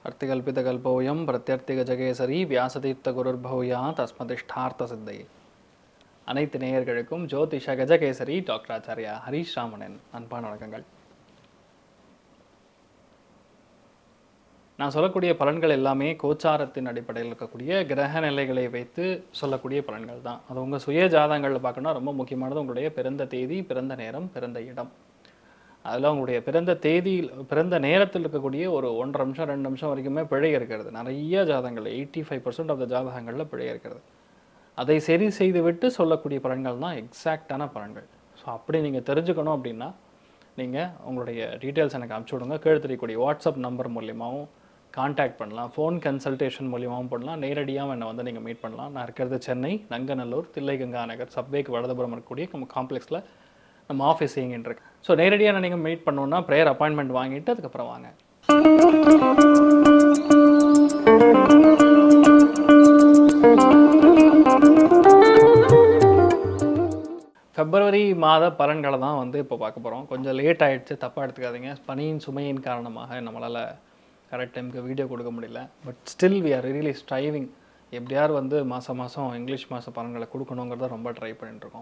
அர்த்திகல்பிதகல்போயம் பிரத்யர்த்திகஜகேசரி வியாசதீர்த்தகுருர்பௌயா தஸ்மதிஷ்டார்த்த சித்தையே அனைத்து நேயர்களுக்கும் ஜோதிஷ கஜகேசரி டாக்டர் ஆச்சாரியா ஹரீஷ் ராமனின் அன்பான வணக்கங்கள் நான் சொல்லக்கூடிய பலன்கள் எல்லாமே கோச்சாரத்தின் அடிப்படையில் இருக்கக்கூடிய கிரக நிலைகளை வைத்து சொல்லக்கூடிய பலன்கள் தான் அது உங்கள் சுய ஜாதகங்களில் பார்க்கணும்னா ரொம்ப முக்கியமானது உங்களுடைய பிறந்த தேதி பிறந்த நேரம் பிறந்த இடம் அதில் உங்களுடைய பிறந்த தேதியில் பிறந்த நேரத்தில் இருக்கக்கூடிய ஒரு ஒன்றரை நிமிஷம் ரெண்டு நிமிஷம் வரைக்குமே பிழை இருக்கிறது நிறைய ஜாதகங்கள் eighty five percent of the ஜாதகங்களில் பிழை இருக்கிறது அதை சரி செய்துவிட்டு சொல்லக்கூடிய பலன்கள் தான் எக்ஸாக்டான பலன்கள் ஸோ அப்படி நீங்கள் தெரிஞ்சுக்கணும் அப்படின்னா நீங்கள் உங்களுடைய டீட்டெயில்ஸ் எனக்கு அனுப்பிச்சி விடுங்க கீழே தெரியக்கூடிய வாட்ஸ்அப் நம்பர் மூலியமாகவும் காண்டாக்ட் பண்ணலாம் ஃபோன் கன்சல்டேஷன் மூலியமாகவும் பண்ணலாம் நேரடியாக என்னை வந்து நீங்கள் மீட் பண்ணலாம் நான் இருக்கிறது சென்னை நங்கநல்லூர் தில்லைகங்கா நகர் சப்வேக்கு வலதுபுறம் இருக்கக்கூடிய நம்ம காம்ப்ளெக்ஸில் நம்ம ஆஃபீஸ் இயங்கிட்டு இருக்கு ஸோ நேரடியாக நீங்கள் மீட் பண்ணணுன்னா ப்ரேயர் அப்பாயின்மெண்ட் வாங்கிட்டு அதுக்கப்புறம் வாங்க பிப்ரவரி மாத பலன்களை தான் வந்து இப்போ பார்க்க போகிறோம் கொஞ்சம் லேட் ஆயிடுச்சு தப்பாக எடுத்துக்காதீங்க பனியின் சுமையின் காரணமாக நம்மளால் கரெக்ட் டைமுக்கு வீடியோ கொடுக்க முடியல but still we are really striving எப்படியார் வந்து மாதம் மாதம் இங்கிலீஷ் மாத பலன்களை கொடுக்கணுங்கிறத ரொம்ப ட்ரை பண்ணிட்டுருக்கோம்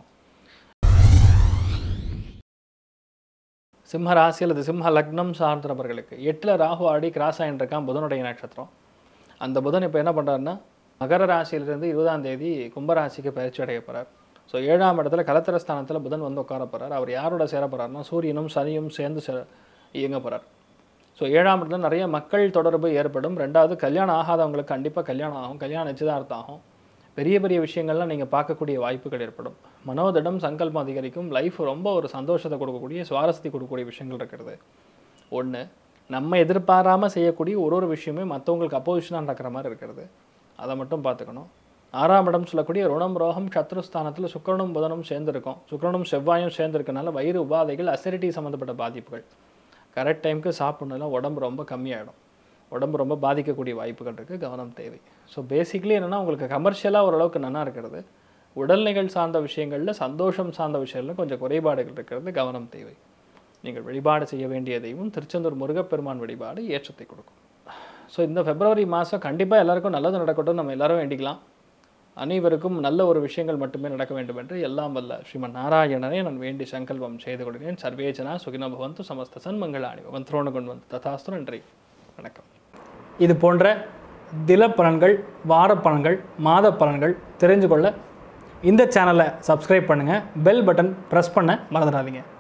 சிம்ம ராசி அல்லது சிம்ம லக்னம் சார்ந்தவர்களுக்கு எட்டில் ராகு ஆடி கிராஸ் ஆகிட்டு இருக்கான் புதனுடைய நட்சத்திரம் அந்த புதன் இப்போ என்ன பண்ணுறாருன்னா மகர ராசியிலிருந்து இருபதாம் தேதி கும்பராசிக்கு பயிற்சி அடைய போகிறார் ஸோ ஏழாம் இடத்துல கலத்திரஸ்தானத்தில் புதன் வந்து உட்கார போகிறார் அவர் யாரோட சேர போகிறாருன்னா சூரியனும் சனியும் சேர்ந்து சே இயங்க போகிறார் ஸோ ஏழாம் இடத்துல நிறைய மக்கள் தொடர்பு ஏற்படும் ரெண்டாவது கல்யாணம் ஆகாதவங்களுக்கு கண்டிப்பாக கல்யாணம் ஆகும் கல்யாணம் நிச்சயதார்த்தம் ஆகும் பெரிய பெரிய விஷயங்கள்லாம் நீங்கள் பார்க்கக்கூடிய வாய்ப்புகள் ஏற்படும் மனோதிடம் சங்கல்பம் அதிகரிக்கும் லைஃப் ரொம்ப ஒரு சந்தோஷத்தை கொடுக்கக்கூடிய சுவாரஸ்யத்தை கொடுக்கக்கூடிய விஷயங்கள் இருக்கிறது ஒன்று நம்ம எதிர்பாராமல் செய்யக்கூடிய ஒரு ஒரு விஷயமே மற்றவங்களுக்கு அப்போசிஷனாக நடக்கிற மாதிரி இருக்கிறது அதை மட்டும் பார்த்துக்கணும் ஆறாம் இடம் சொல்லக்கூடிய ருணம் ரோகம் சத்ருஸ்தானத்தில் சுக்கரனும் புதனும் சேர்ந்துருக்கும் சுக்கரனும் செவ்வாயும் சேர்ந்துருக்கனால வயிறு உபாதைகள் அசிடிட்டி சம்மந்தப்பட்ட பாதிப்புகள் கரெக்ட் டைமுக்கு சாப்பிடணும்னா உடம்பு ரொம்ப கம்மியாயிடும் உடம்பு ரொம்ப பாதிக்கக்கூடிய வாய்ப்புகள் இருக்குது கவனம் தேவை ஸோ பேசிக்கலி என்னென்னா உங்களுக்கு கமர்ஷியலாக ஓரளவுக்கு நல்லா இருக்கிறது உடல்நிகள் சார்ந்த விஷயங்களில் சந்தோஷம் சார்ந்த விஷயங்களில் கொஞ்சம் குறைபாடுகள் இருக்கிறது கவனம் தேவை நீங்கள் வழிபாடு செய்ய வேண்டிய தெய்வம் திருச்செந்தூர் முருகப்பெருமான் வழிபாடு ஏற்றத்தை கொடுக்கும் ஸோ இந்த பிப்ரவரி மாதம் கண்டிப்பாக எல்லாருக்கும் நல்லது நடக்கட்டும் நம்ம எல்லாரும் வேண்டிக்கலாம் அனைவருக்கும் நல்ல ஒரு விஷயங்கள் மட்டுமே நடக்க வேண்டும் என்று எல்லாம் வல்ல ஸ்ரீமன் நாராயணனே நான் வேண்டி சங்கல்பம் செய்து கொள்கிறேன் சர்வேஜனா சுகின பவந்து சமஸ்த சன்மங்களாணி பவன் துரோண கொண்டு வந்து ததாஸ்து நன்றி வணக்கம் இது போன்ற தில பலன்கள் வார பலன்கள் மாத பலன்கள் தெரிஞ்சு கொள்ள இந்த சேனலை சப்ஸ்கிரைப் பண்ணுங்கள் பெல் பட்டன் ப்ரெஸ் பண்ண மறந்துடாதீங்க